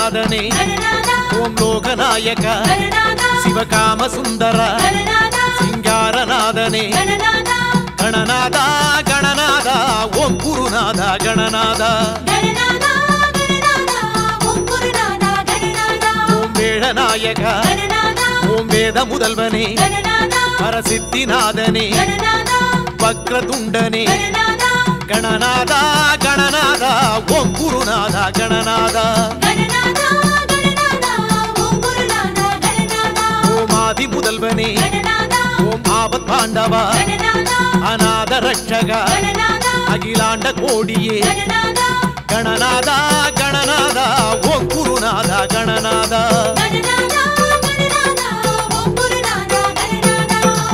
கணநாதனே ಗಣನಾಥ ஓம் லோகநாயக ಗಣನಾಥ சிவகாம சுந்தர ಗಣನಾಥ சிங்காரநாதனே ಗಣನಾಥ கணநாதா கணநாதா ஓம் குருநாதா கணநாதா ಗಣನಾಥ ಗಣನಾಥ ಓಂ ಗುರುನಾಥ ಗಣನಾಥ ஓம் வேழநாயக ಗಣನಾಥ ஓம் வேத முதல்வனே ಗಣನಾಥ பரசித்திநாதனே ಗಣನಾಥ வக்ரதுண்டனே ಗಣನಾಥ கணநாதா கணநாதா ஓம் குருநாதா கணநாதா ಗಣನಾಥ ಗಣನಾಥ ಓಂ ಗುರುನಾಥ ಗಣನಾಥ ஓம் ஆதி முதல்வனே ಗಣನಾಥ ஓம் ஆபத் பாண்டவா ಗಣನಾಥ அநாத ரட்சகா ಗಣನಾಥ அகிலாண்ட கோடியே ಗಣನಾಥ கணநாதா கணநாதா ஓம் குருநாதா கணநாதா ಗಣನಾಥ ಗಣನಾಥ ಓಂ ಗುರುನಾಥ ಗಣನಾಥ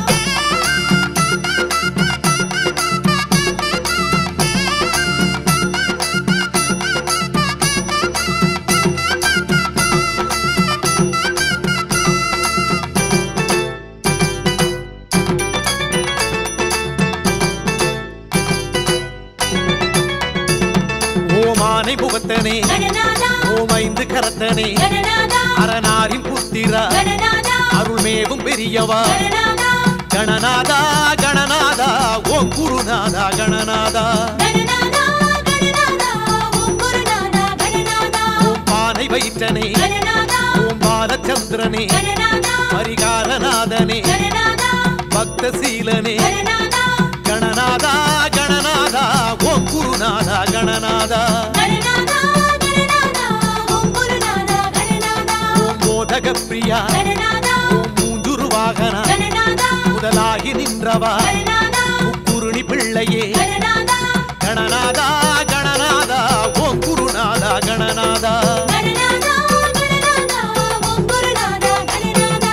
ஓம் ஆனை முகத்தனே ಗಣನಾಥ ஓம் ஐந்து கரத்தனே ಗಣನಾಥ அரணாரின் புத்திரா ಗಣನಾಥ அருள்மேவும் பெரியவா ಗಣನಾಥ கணநாதா கணநாதா ஓம் குருநாதா கணநாதா ಗಣನಾಥ ಗಣನಾಥ ಓಂ ಗುರುನಾಥ ಗಣನಾಥ ஓம் பானை வயிற்றனே ಗಣನಾಥ ஓம் பாலச்சந்திரனே ಗಣನಾಥ பரிகாரநாதனே ಗಣನಾಥ பக்தசீலனே ಗಣನಾಥ கணநாதா கணநாதா ஓம் குருநாதா கணநாதா ಗಣನಾಥ ಗಣನಾಥ ಓಂ ಗುರುನಾಥ ಗಣನಾಥ ஓம் போதக பிரியா ಗಣನಾಥ ஓம் மூஞ்சுரு வாகனா ಗಣನಾಥ முதலாகி நின்றவா ಗಣನಾಥ முக்குருணி பிள்ளையே ಗಣನಾಥ கணநாதா கணநாதா ஓம் குருநாதா கணநாதா ಗಣನಾಥ ಗಣನಾಥ ಓಂ ಗುರುನಾಥ ಗಣನಾಥ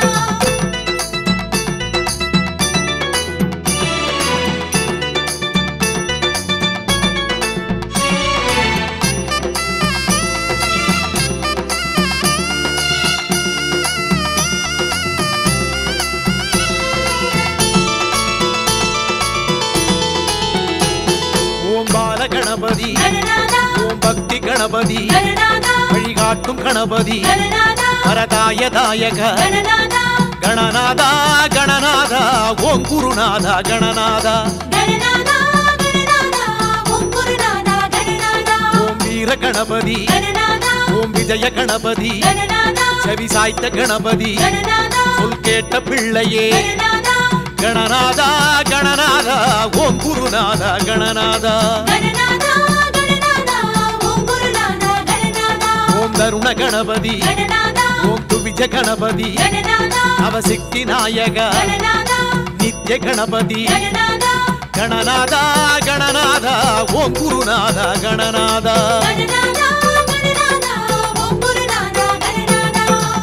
ஓம் பால கணபதி ಗಣನಾಥ ஓம் பக்தி கணபதி ಗಣನಾಥ வழிகாட்டும் கணபதி ಗಣನಾಥ வரதாய தாயக ಗಣನಾಥ கணநாதா கணநாதா ஓம் குருநாதா கணநாதா ಗಣನಾಥ ಗಣನಾಥ ಓಂ ಗುರುನಾಥ ಗಣನಾಥ ஓம் வீர கணபதி ಗಣನಾಥ ஓம் விஜய கணபதி ಗಣನಾಥ செவி சாய்த்த கணபதி ಗಣನಾಥ சொல் கேட்ட பிள்ளையே ಗಣನಾಥ கணநாதா கணநாதா ஓம் குருநாதா கணநாதா ಗಣನಾಥ ಗಣನಾಥ ಓಂ ಗುರುನಾಥ ಗಣನಾಥ ஓம் தருண கணபதி ಗಣನಾಥ ஓம் துவிஜ கணபதி ಗಣನಾಥ அவசிக்தி நாயக ಗಣನಾಥ நித்ய கணபதி ಗಣನಾಥ கணநாதா கணநாதா ஓம் குருநாதா கணநாதா ಗಣನಾಥ ಗಣನಾಥ ಓಂ ಗುರುನಾಥ ಗಣನಾಥ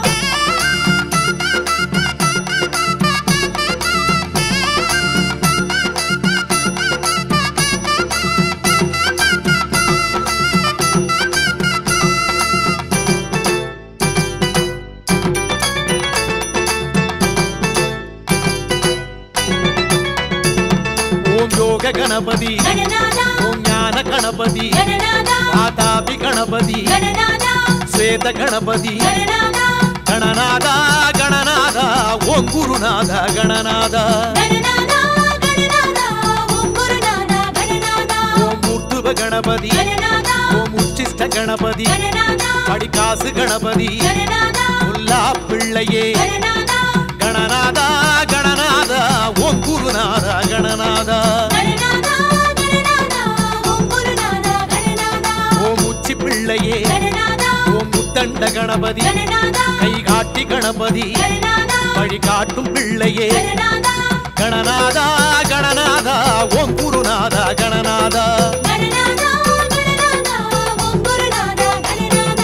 ஓம் யோக கணபதி ಗಣನಾಥ ஓம் ஞான கணபதி ಗಣನಾಥ வாதாபி கணபதி ಗಣನಾಥ ஸ்வேத கணபதி ಗಣನಾಥ கணநாதா கணநாதா ஓம் குருநாதா கணநாதா ಗಣನಾಥ ಗಣನಾಥ ಓಂ ಗುರುನಾಥ ಗಣನಾಥ ஓம் மூர்த்துவ கணபதி ಗಣನಾಥ ஓம் உச்சிஷ்ட கணபதி ಗಣನಾಥ படிகாசு கணபதி ಗಣನಾಥ முல்லா பிள்ளையே ಗಣನಾಥ கணநாதா கணநாதா ஓம் குருநாதா கணநாதா ಗಣನಾಥ ಗಣನಾಥ ಓಂ ಗುರುನಾಥ ಗಣನಾಥ ஓம் உச்சி பிள்ளையே ಗಣನಾಥ ஓம் முத்தண்ட கணபதி ಗಣನಾಥ கை காட்டி கணபதி ಗಣನಾಥ வழி காட்டும் பிள்ளையே ಗಣನಾಥ கணநாதா கணநாதா ஓம் குருநாதா கணநாதா ಗಣನಾಥ ಗಣನಾಥ ಓಂ ಗುರುನಾಥ ಗಣನಾಥ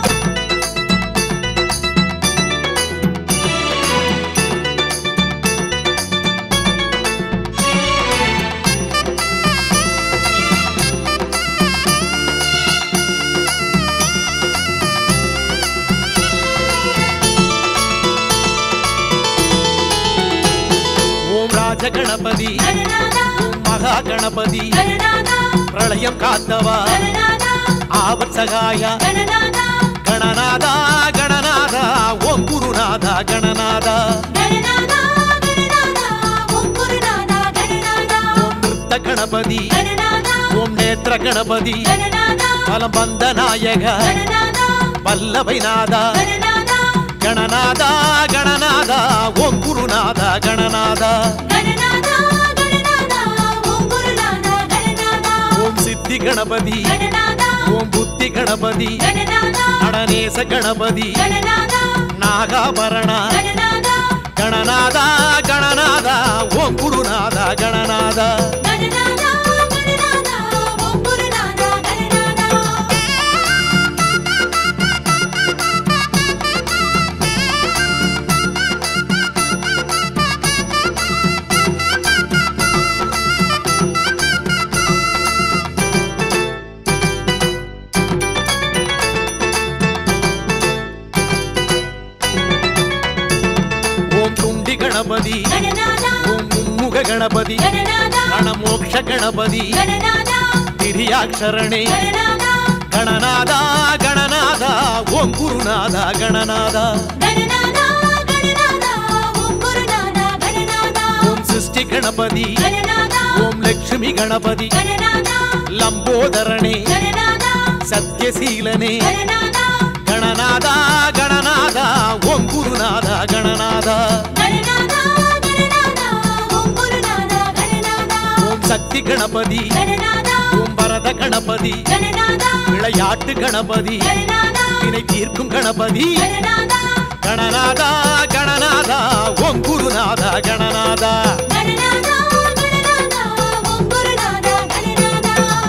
ஓம் ராஜ கணபதி ಗಣನಾಥ ஓம் மகா கணபதி ಗಣನಾಥ பிரளயம் காத்தவா ಗಣನಾಥ ஆபத் சகாயா ಗಣನಾಥ ಗಣನಾದ ಗಣನಾದ ಓಂ ಗುರುನಾಥ ಗಣನಾದ ಗಣನಾದ ಗಣನಾದ ಓಂ ಗುರುನಾಥ ಗಣನಾದ ಓಂ ನೃತ್ತ ಗಣಪತಿ ಗಣನಾದ ಓಂ ನೇತ್ರ ಗಣಪತಿ ಗಣನಾದ ಫಲಂ ಬಂದ ನಾಯಕ ಗಣನಾದ ಪಲ್ಲವೈನಾದ ಗಣನಾದ ಗಣನಾದ ಗಣನಾದ ಓಂ ಗುರುನಾಥ ಗಣನಾದ ಗಣನಾದ ಗಣನಾದ ಓಂ ಗುರುನಾಥ ಗಣನಾದ ಓಂ ಸಿದ್ಧಿ ಗಣಪತಿ ಗಣನಾದ ಓಂ ಬುದ್ಧಿ ಗಣಪತಿ ಗಣನಾದ ಅಡನೇಸ ಗಣಪತಿ ಗಣನಾದ ನಾಗಾಭರಣ ಗಣನಾದ ಗಣನಾದ ಗಣನಾದ ಓಂ ಗುರುನಾಥ ಗಣನಾದ ಗಣನಾದ ಗಣನಾದ ಓಂ ಗುರುನಾಥ ಗಣನಾದ ಓಂ ತುಂಡಿ ಗಣಪತಿ ಗಣನಾದ ಓಂ ಮುಮ್ಮುಗ ಗಣಪತಿ ಗಣನಾದ ಗಣಮೋಕ್ಷ ಗಣಪತಿ ಗಣನಾದ ಹಿರಿಯಾಕ್ಷರಣೆ ಗಣನಾದ ಗಣನಾದ ಗಣನಾದ ಓಂ ಗುರುನಾಥ ಗಣನಾದ ಗಣನಾದ ಗಣನಾದ ಓಂ ಗುರುನಾಥ ಗಣನಾದ ಓಂ ಸೃಷ್ಟಿ ಗಣಪತಿ ಗಣನಾದ ಓಂ ಲಕ್ಷ್ಮಿ ಗಣಪತಿ ಗಣನಾದ ಲಂಬೋದರಣೆ ಗಣನಾದ ಸತ್ಯಶೀಲನೆ ಗಣನಾದ ಗಣನಾದ ಗಣನಾದ ಓಂ ಗುರುನಾಥ ಗಣನಾದ ಗಣನಾದ ಗಣನಾದ ಓಂ ಗುರುನಾಥ ಗಣನಾದ ಓಂ சக்தி கணபதி ಗಣನಾದ ஓம் பரத கணபதி ಗಣನಾದ விளையாட்டு கணபதி ಗಣನಾದ வினை தீர்க்கும் கணபதி ಗಣನಾದ கணநாதா கணநாதா ஓம் குருநாதா கணநாதா ಗಣನಾದ ಗಣನಾದ ಓಂ ಗುರುನಾಥ ಗಣನಾದ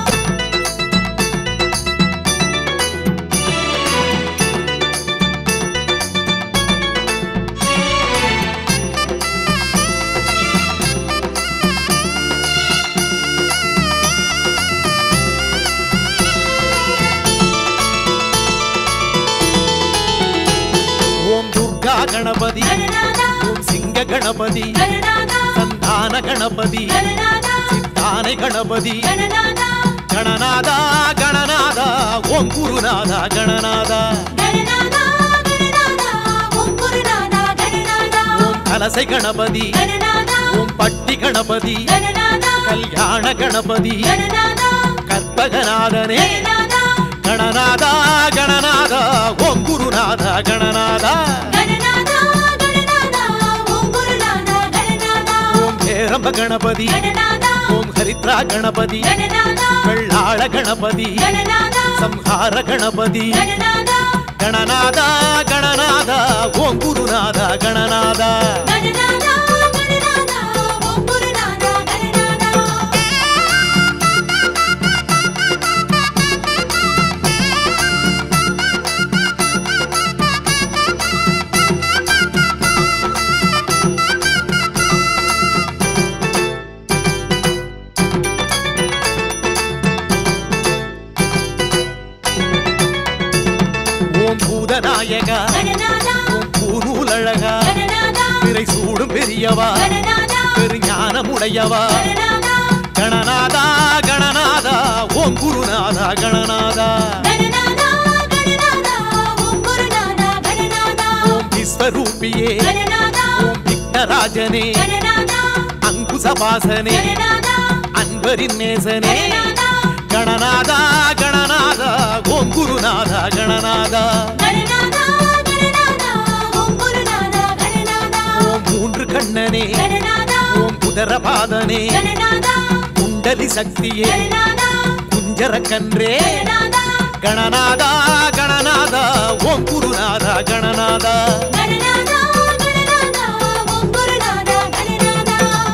ஓம் துர்கா கணபதி ಗಣನಾದ ஓம் சிங்க கணபதி ಗಣನಾದ சந்தான கணபதி ಗಣನಾದ சித்தானை கணபதி ಗಣನಾದ கணநாதா கணநாதா ஓம் குருநாதா கணநாதா ಗಣನಾದ ಗಣನಾದ ಓಂ ಗುರುನಾಥ ಗಣನಾದ ஓம் கலசை கணபதி ಗಣನಾದ ஓம் பட்டி கணபதி ಗಣನಾದ கல்யாண கணபதி ಗಣನಾದ கற்பகநாதனே ಗಣನಾದ கணநாதா கணநாதா ஓம் குருநாதா கணநாதா ಗಣನಾದ ಗಣನಾದ ಓಂ ಗುರುನಾಥ ಗಣನಾದ ஓம் பேரம்ப கணபதி ಗಣನಾದ ஓம் ஹரித்ரா கணபதி ಗಣನಾದ வெள்ளாள கணபதி ಗಣನಾದ ಸಂಹಾರ ಗಣಪತಿ ಗಣನಾದ ಗಣನಾದ ಗಣನಾದ ಓಂ ಗುರುನಾಥ ಗಣನಾದ ಗಣನಾದ ಗಣನಾದ ಓಂ ಗುರುನಾಥ ಗಣನಾದ ஓம் பூதநாயக ಗಣನಾದ ஓம் பூநூலழகா ಗಣನಾದ பிறை சூடும் பெரியவா ಗಣನಾದ பெருஞானமுடையவா ಗಣನಾದ கணநாதா கணநாதா ஓம் குருநாத கணநாத ಗಣನಾದ ಗಣನಾದ ಓಂ ಗುರುನಾಥ ಗಣನಾದ ஓம் விஸ்வரூபியே ಗಣನಾದ ஓம் விக்னராஜனே ಗಣನಾದ அங்குசபாசனே ಗಣನಾದ அன்பரின் நேசனே ಗಣನಾದ கணநாதா கணநாதா ஓம் குருநாத கணநாத ಗಣನಾದ ಗಣನಾದ ಓಂ ಗುರುನಾಥ ಗಣನಾದ ஓம் மூன்று கண்ணனே ಗಣನಾದ ஓம் குதரபாதனே ಗಣನಾದ குண்டலி சக்தியே ಗಣನಾದ குஞ்சர கன்றே ಗಣನಾದ கணநாதா கணநாதா ஓம் குருநாத கணநாத ಗಣನಾದ ಗಣನಾದ ಓಂ ಗುರುನಾಥ ಗಣನಾದ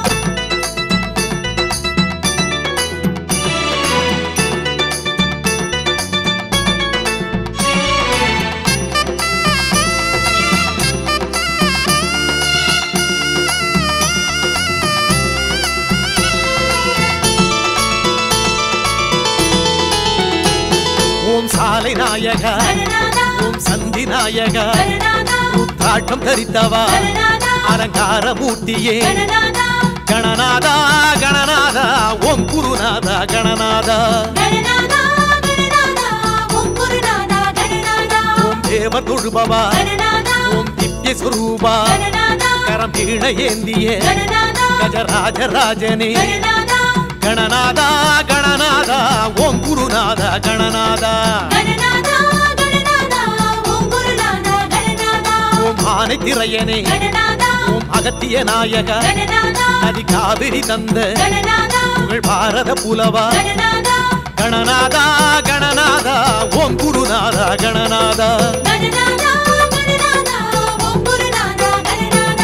ஓம் சாலை நாயக ಗಣನಾದ ஓம் சந்தி நாயக ಗಣನಾದ ருத்ராட்டம் தரித்தவா ಗಣನಾದ அலங்கார மூர்த்தியே ಗಣನಾದ கணநாதா கணநாதா ஓம் குருநாத கணநாதா ಗಣನಾದ ಗಣನಾದ ಓಂ ಗುರುನಾಥ ಗಣನಾದ ஓம் தேவர் தொழுபவா ಗಣನಾದ ஓம் திவ்ய சுரூபா ಗಣನಾದ கரம் கீழ ஏந்திய ಗಣನಾದ கஜராஜ ராஜனே ಗಣನಾದ கணநாதா கணநாதா ஓம் குருநாத கணநாதா ಗಣನಾದ ಗಣನಾದ ಓಂ ಗುರುನಾದ ಗಣನಾದ ஓம் ஆனை திரையனே ಗಣನಾದ ஓம் அகத்திய நாயக ಗಣನಾದ நதி காவிரி தந்த ಗಣನಾದ புகழ் பாரத புலவா ಗಣನಾದ கணநாதா கணநாதா ஓம் குருநாதா கணநாதா ಗಣನಾದ ಗಣನಾದ ಓಂ ಗುರುನಾದ ಗಣನಾದ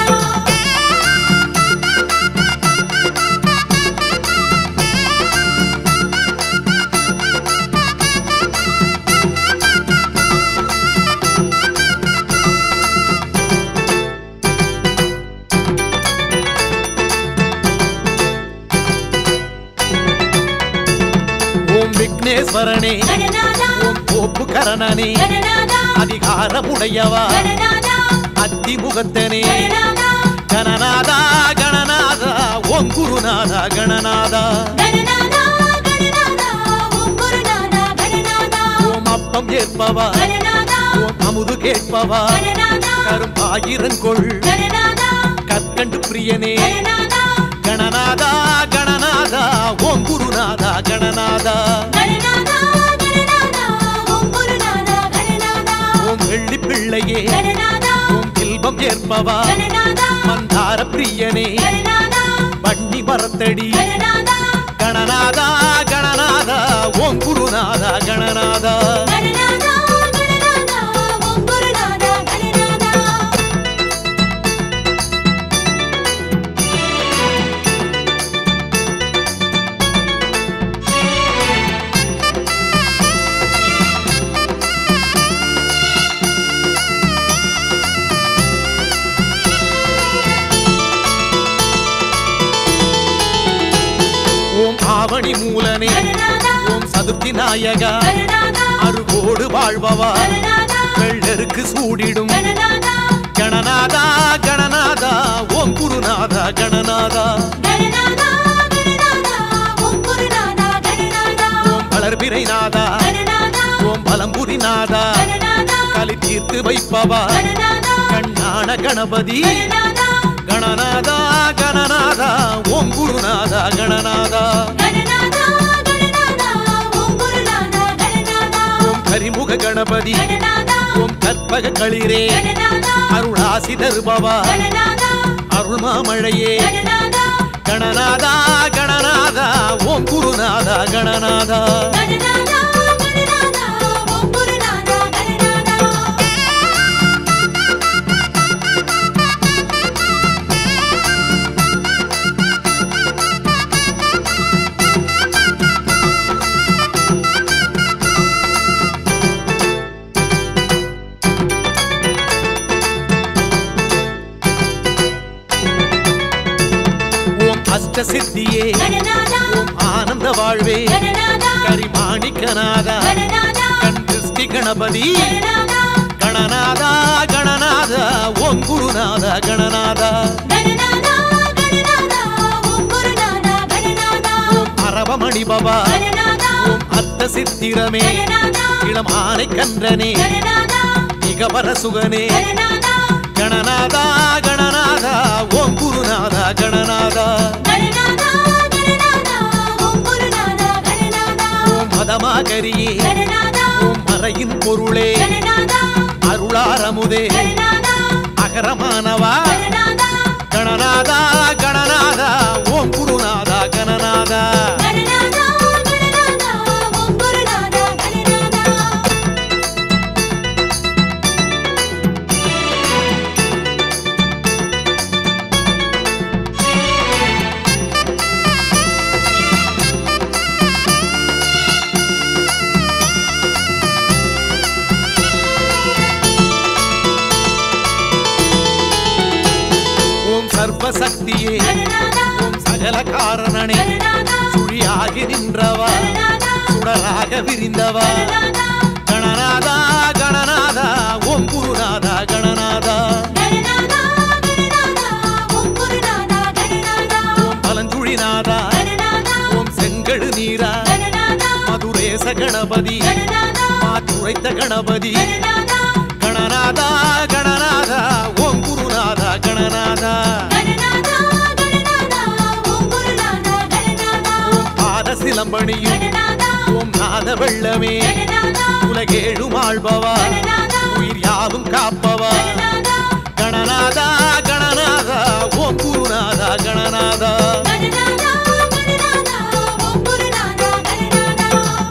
ஓம் விக்னேஸ்வரனே ಗಣನಾದ ஓம் கோப்பு கரணனே ಗಣನಾದ அதிகாரமுடையவா ಗಣನಾದ அத்திமுகத்தனே ಗಣನಾದ கணநாதா கணநாதா ஓம் குருநாதா கணநாதா ಗಣನಾದ ಗಣನಾದ ಓಂ ಗುರುನಾದ ಗಣನಾದ ஓம் அப்பம் ஏற்பவா ಗಣನಾದ ஓம் அமுது கேட்பவா ಗಣನಾದ கரும்பாயிரங்கொள் ಗಣನಾದ கற்கண்டு பிரியனே ಗಣನಾದ கணநாதா கணநாதா ஓம் குருநாதா கணநாதா ಗಣನಾದ ಗಣನಾದ ಓಂ ಗುರುನಾದ ಗಣನಾದ ஓம் வெள்ளி பிள்ளையே ಗಣನಾದ ஓம் செல்வம் ஏற்பவா ಗಣನಾದ மந்தார பிரியனே ಗಣನಾದ வன்னி மரத்தடி ಗಣನಾದ கணநாதா கணநாதா ஓம் குருநாதா கணநாதா ಗಣನಾದ ಗಣನಾದ ಓಂ ಗುರುನಾದ ಗಣನಾದ ஓம் ஆவணி மூலனே ಗಣನಾದ ஓம் சதுர்த்தி நாயகா ಗಣನಾದ அருகோடு வாழ்பவா ಗಣನಾದ வெள்ளருக்கு சூடிடும் ಗಣನಾದ கணநாதா கணநாதா ஓம் குருநாதா கணநாதா ಗಣನಾದ ಗಣನಾದ ಓಂ ಗುರುನಾದ ಗಣನಾದ ஓம் வளர்பிறை நாதா ಗಣನಾದ ஓம் பலம்புரி நாதா ಗಣನಾದ கலி தீர்த்து வைப்பவா ಗಣನಾದ கண்ணான கணபதி ಗಣನಾದ கணநாதா கணநாதா ஓம் குருநாதா கணநாதா ಗಣನಾದ ಗಣನಾದ ಓಂ ಗುರುನಾದ ಗಣನಾದ ஓம் கரிமுக கணபதி ಗಣನಾದ ஓம் கற்பக களிரே ಗಣನಾದ அருளாசி தருபவா ಗಣನಾದ அருள் மாமழையே ಗಣನಾದ கணநாதா கணநாதா ஓம் குருநாதா கணநாதா ಗಣನಾದ ಗಣನಾದ ಓಂ ಗುರುನಾದ ಗಣನಾದ ஓம் அஷ்ட சித்தியே ಗಣನಾದ ஓம் ஆனந்த வாழ்வே ಗಣನಾದ கரிமாணிக்கநாதா ಗಣನಾದ கண் திருஷ்டி கணபதி ಗಣನಾದ கணநாதா கணநாதா ஓம் குருநாதா கணநாதா ಗಣನಾದ ಗಣನಾದ ಓಂ ಗುರುನಾದ ಗಣನಾದ ஓம் அரவமணி பவா ಗಣನಾದ ஓம் அத்த சித்திரமே ಗಣನಾದ இளமானை கன்றனே ಗಣನಾದ மிகவர சுகனே ಗಣನಾದ கணநாதா கணநாதா ஓம் குருநாதா கணநாதா ಗಣನಾದ ಗಣನಾದ ಓಂ ಗುರುನಾದ ಗಣನಾದ ஓம் மதமாகரியே ಗಣನಾದ ஓம் மறையின் பொருளே ಗಣನಾದ அருளாரமுதே ಗಣನಾದ அகரமானவா ಗಣನಾದ கணநாதா கணநாதா ஓம் குருநாதா கணநாதா ಗಣನಾದ ಗಣನಾದ ಓಂ ಗುರುನಾದ ಗಣನಾದ ஓம் சர்வசக்தியே ಗಣನಾದ ஓம் சகல காரணனே ಗಣನಾದ சுழியாகி நின்றவா ಗಣನಾದ சுடராக விரிந்தவா ಗಣನಾದ கணநாதா கணநாதா ஓம் குருநாதா கணநாதா ಗಣನಾದ ಗಣನಾದ ಓಂ ಗುರುನಾದ ಗಣನಾದ ஓம் பலஞ்சுழிநாதா ಗಣನಾದ ஓம் செங்கடு நீரா ಗಣನಾದ மதுரேச கணபதி ಗಣನಾದ மாற்றுரைத்த கணபதி ಗಣನಾದ சிலம்பணியும் கணநாதா ஓம் நாத வெள்ளமே கணநாதா உலகேழும் ஆள்பவா கணநாதா உயிர் யாவும் காப்பவா கணநாதா கணநாதா கணநாதா ஓம் குருநாதா கணநாதா கணநாதா கணநாதா ஓம் குருநாதா கணநாதா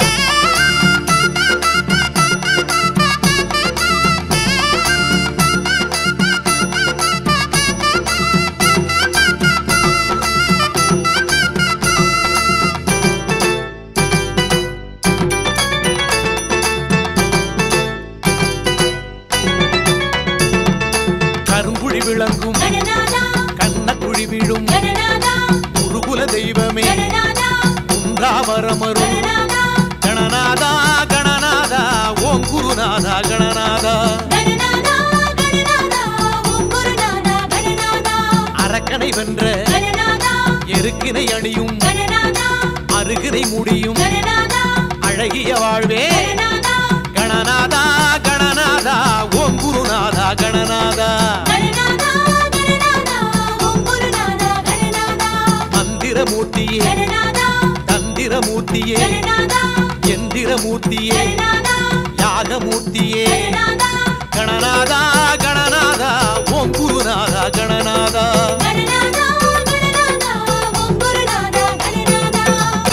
கருங்குழி விளங்கும் கணநாதா கண்ணக்குழி விழும் கணநாதா குருகுல தெய்வமே கணநாதா குன்றாவரமரும் கணநாதா கணநாதா கணநாதா ஓம் குருநாதா கணநாதா கணநாதா கணநாதா ஓம் குருநாதா கணநாதா அரக்கனை வென்ற கணநாதா எருக்கினை அணியும் கணநாதா அருகினை முடியும் கணநாதா அழகிய வாழ்வே கணநாதா கணநாதா கணநாதா ஓம் குருநாதா கணநாதா கணநாதா கணநாதா ஓம் குருநாதா கணநாதா மந்திரமூர்த்தியே கணநாதா தந்திரமூர்த்தியே கணநாதா எந்திரமூர்த்தியே கணநாதா யாகமூர்த்தியே கணநாதா கணநாதா கணநாதா ஓம் குருநாதா கணநாதா கணநாதா கணநாதா ஓம் குருநாதா கணநாதா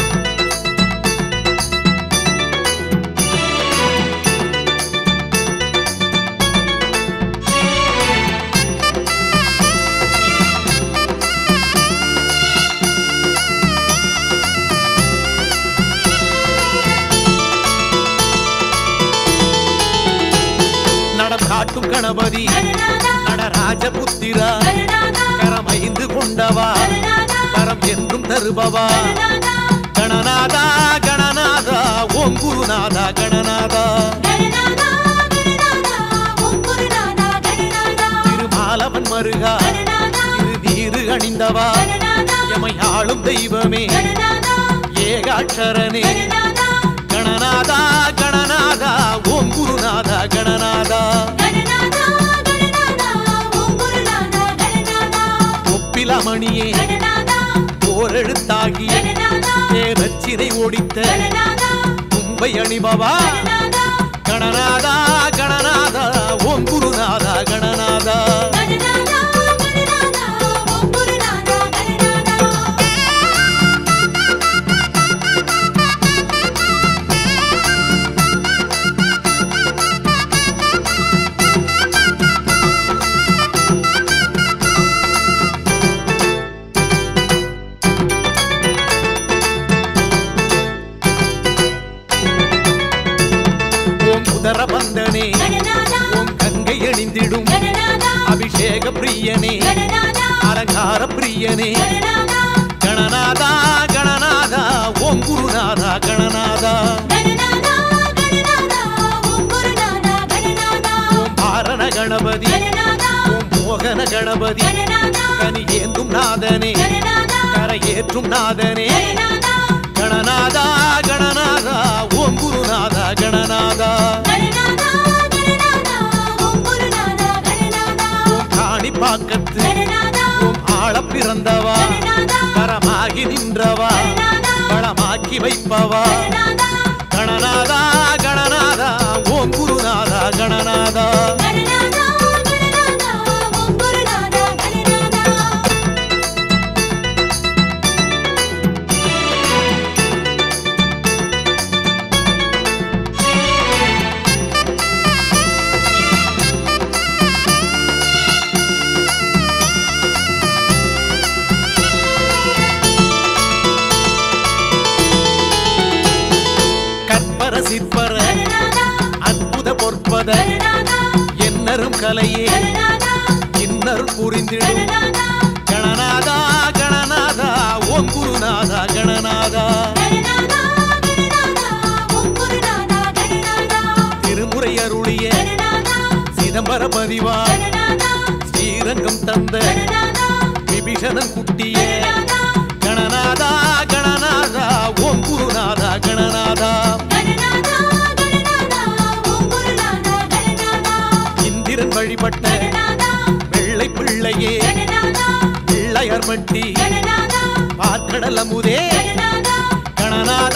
நடம் காட்டும் கணபதி கணநாதா நடராஜபுத்திரா கணநாதா கரமைந்து கொண்டவா கணநாதா கரம் என்றும் தருபவா கணநாதா கணநாதா கணநாதா ஓம் குருநாதா கணநாதா கணநாதா கணநாதா ஓம் குருநாதா கணநாதா திருமாலவன் மருகா கணநாதா திரு நீரு அணிந்தவா கணநாதா எமையாளும் தெய்வமே கணநாதா ஏகாட்சரனே கணநாதா கணநாதா கணநாதா ஓம் குருநாதா கணநாதா கணநாதா கணநாதா ஓம் குருநாதா கணநாதா ஒப்பிலமணியே கணநாதா போரெழுத்தாகி கணநாதா தேவச்சினை ஓடித்த கணநாதா மும்பை அணிபவா கணநாதா கணநாதா கணநாதா ஓம் குருநாதா கணநாதா கணநாதா கணநாதா ஓம் குருநாதா கணநாதா ஓம் உதர பந்தனே கணநாதா ஓம் கங்கை அணிந்திடும் கணநாதா அபிஷேக பிரியனே கணநாதா அலங்கார பிரியனே கணநாதா கணநாதா கணநாதா ஓம் குருநாதா கணநாதா கணநாதா கணநாதா ஓம் குருநாதா கணநாதா ஓம் பாரண கணபதி கணநாதா ஓம் மோகன கணபதி கணநாதா கனி ஏந்தும் நாதனே கணநாதா கரையேற்றும் நாதனே கணநாதா கணநாதா கணநாதா ஓம் குருநாதா கணநாதா கணநாதா கணநாதா ஓம் குருநாதா கணநாதா ஓம் காணி பாக்கத்து கணநாதா ஓம் ஆள பிறந்தவா கணநாதா கரமாகி நின்றவா கணநாதா பழமாக்கி வைப்பவா கணநாதா கணநாதா கணநாதா ஓம் குருநாதா கணநாதா கணநாதா கணநாதா ஓம் குருநாதா கணநாதா கற்பர சிற்பர கணநாதா அற்புத பொற்பத கணநாதா என்னரும் கலையே கணநாதா இன்னரும் புரிந்திடும் கணநாதா கணநாதா கணநாதா ஓம் குருநாதா கணநாதா கணநாதா கணநாதா ஓம் குருநாதா கணநாதா திருமுறை அருளிய கணநாதா சிதம்பர பதிவா கணநாதா ஸ்ரீரங்கம் தந்த கணநாதா விபீஷணன் குட்டிய கணநாதா கணநாதா கணநாதா ஓம் குருநாதா கணநாதா கணநாதா கணநாதா ஓம் குருநாதா கணநாதா இந்திரன் வழிபட்ட கணநாதா வெள்ளை பிள்ளையே கணநாதா பிள்ளையார் மட்டி கணநாதா பார்க்கடல் அமுதே கணநாதா கணநாதா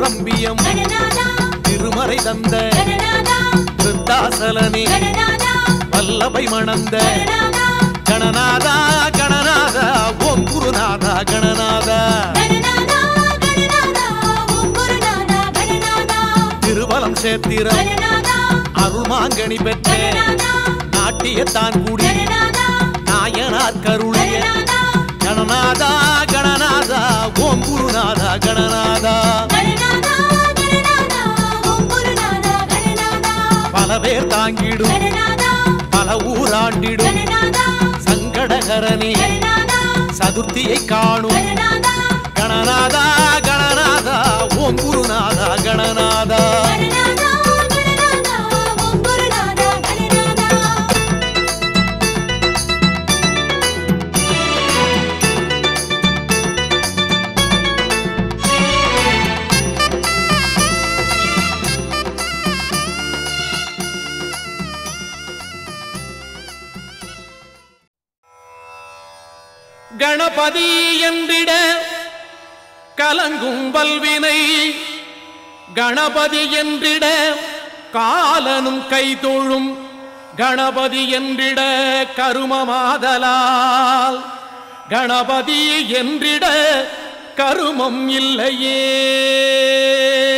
கொரம்பியம் கணநாதா திருமறை தந்த கணநாதா விருத்தாசலனே கணநாதா வல்லபை மணந்த கணநாதா கணநாதா கணநாதா ஓம் குருநாதா கணநாதா கணநாதா கணநாதா ஓம் குருநாதா கணநாதா திருவலம் சேத்திரம் கணநாதா அருள்மாங்கனி பெற்ற கணநாதா நாட்டியத்தான் கூடி கணநாதா நாயனார் கருளிய கணநாதா கணநாதா கணநாதா ஓம் குருநாதா கணநாதா கணநாதா கணநாதா ஓம் குருநாதா கணநாதா பல பேர் தாங்கிடும் கணநாதா பல ஊராண்டிடும் கணநாதா சங்கடகரனே கணநாதா சதுர்த்தியை காணும் கணநாதா கணநாதா கணநாதா ஓம் குருநாதா கணநாதா கணநாதா கணநாதா ஓம் குருநாதா கணநாதா கணபதி என்றிட கலங்கும் வல்வினை கணபதி என்றிட காலனும் கைதொழும் கணபதி என்றிட கருமமாதலால் கணபதி என்றிட கருமம் இல்லையே